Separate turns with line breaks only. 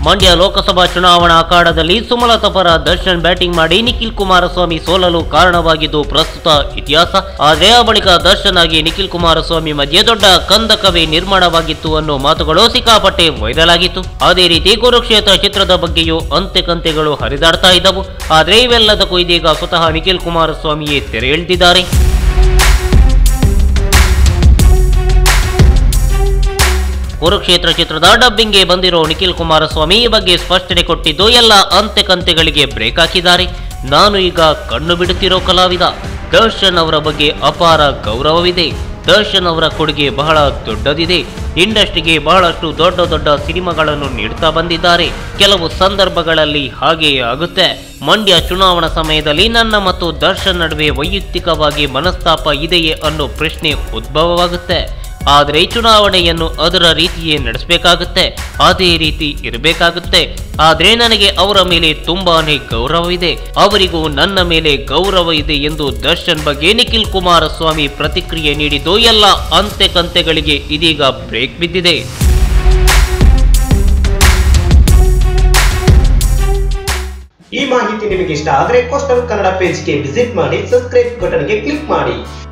ಮಂಡ್ಯ ಲೋಕಸಭಾ ಚುನಾವಣಾ ಅಖಾಡದಲ್ಲಿ ಸುಮಲತಾ ಪರ ದರ್ಶನ್ ಬ್ಯಾಟಿಂಗ್ ಮಾಡಿ ನಿಖಿಲ್ ಕುಮಾರಸ್ವಾಮಿ ಸೋಲಲು ಕಾರಣವಾಗಿದ್ದು ಪ್ರಸ್ತುತ ಇತಿಹಾಸ ಆದರೆ ಆ ಬಳಿಕ ದರ್ಶನ್ ಆಗಿ ನಿಖಿಲ್ ಕುಮಾರಸ್ವಾಮಿ ಮಧ್ಯೆ ದೊಡ್ಡ ಕಂದಕವೇ ನಿರ್ಮಾಣವಾಗಿತ್ತು ಅನ್ನೋ ಮಾತುಗಳು ಸಿಕ್ಕಾಪಟ್ಟೆ ವೈರಲ್ ಆಗಿತ್ತು ಅದೇ ರೀತಿ ಕುರುಕ್ಷೇತ್ರ ಚಿತ್ರದ ಬಗ್ಗೆಯೂ ಅಂತೆ ಕಂತೆಗಳು ಹರಿದಾಡ್ತಾ ಇದ್ದವು ಆದರೆ ಇವೆಲ್ಲದಕ್ಕೂ ಇದೀಗ ಸ್ವತಃ ನಿಖಿಲ್ ಕುಮಾರಸ್ವಾಮಿಯೇ ತೆರೆ ಎಳೆದಿದ್ದಾರೆ ಕುರುಕ್ಷೇತ್ರ ಚಿತ್ರದ ಡಬ್ಬಿಂಗ್ಗೆ ಬಂದಿರೋ ನಿಖಿಲ್ ಕುಮಾರಸ್ವಾಮಿ ಈ ಬಗ್ಗೆ ಸ್ಪಷ್ಟನೆ ಕೊಟ್ಟಿದ್ದು ಎಲ್ಲ ಅಂತೆ ಕಂತೆಗಳಿಗೆ ಬ್ರೇಕ್ ಹಾಕಿದ್ದಾರೆ ನಾನು ಈಗ ಕಣ್ಣು ಬಿಡುತ್ತಿರೋ ಕಲಾವಿದ ದರ್ಶನ್ ಅವರ ಬಗ್ಗೆ ಅಪಾರ ಗೌರವವಿದೆ ದರ್ಶನ್ ಅವರ ಕೊಡುಗೆ ಬಹಳ ದೊಡ್ಡದಿದೆ ಇಂಡಸ್ಟ್ರಿಗೆ ಬಹಳಷ್ಟು ದೊಡ್ಡ ದೊಡ್ಡ ಸಿನಿಮಾಗಳನ್ನು ನೀಡ್ತಾ ಬಂದಿದ್ದಾರೆ ಕೆಲವು ಸಂದರ್ಭಗಳಲ್ಲಿ ಹಾಗೆಯೇ ಆಗುತ್ತೆ ಮಂಡ್ಯ ಚುನಾವಣಾ ಸಮಯದಲ್ಲಿ ನನ್ನ ಮತ್ತು ದರ್ಶನ್ ನಡುವೆ ವೈಯಕ್ತಿಕವಾಗಿ ಮನಸ್ತಾಪ ಇದೆಯೇ ಅನ್ನೋ ಪ್ರಶ್ನೆ ಉದ್ಭವವಾಗುತ್ತೆ ಆದರೆ ಚುನಾವಣೆಯನ್ನು ಅದರ ರೀತಿಯೇ ನಡೆಸಬೇಕಾಗುತ್ತೆ ಅದೇ ರೀತಿ ಇರಬೇಕಾಗುತ್ತೆ ಆದರೆ ನನಗೆ ಅವರ ಮೇಲೆ ತುಂಬಾನೇ ಗೌರವವಿದೆ ಅವರಿಗೂ ನನ್ನ ಮೇಲೆ ಗೌರವ ಇದೆ ಎಂದು ದರ್ಶನ್ ಬಗ್ಗೆ ನಿಖಿಲ್ ಕುಮಾರಸ್ವಾಮಿ ಪ್ರತಿಕ್ರಿಯೆ ನೀಡಿದ್ದು ಎಲ್ಲ ಅಂತೆ ಕಂತೆಗಳಿಗೆ ಇದೀಗ ಬ್ರೇಕ್ ಬಿದ್ದಿದೆ
ಈ ಮಾಹಿತಿ ನಿಮಗೆ ಇಷ್ಟ ಆದರೆ ಕೋಸ್ಟಲ್ ಕನ್ನಡ ಪೇಜ್ಗೆ ವಿಸಿಟ್ ಮಾಡಿ ಸಬ್ಸ್ಕ್ರೈಬ್ ಬಟನ್ಗೆ ಕ್ಲಿಕ್ ಮಾಡಿ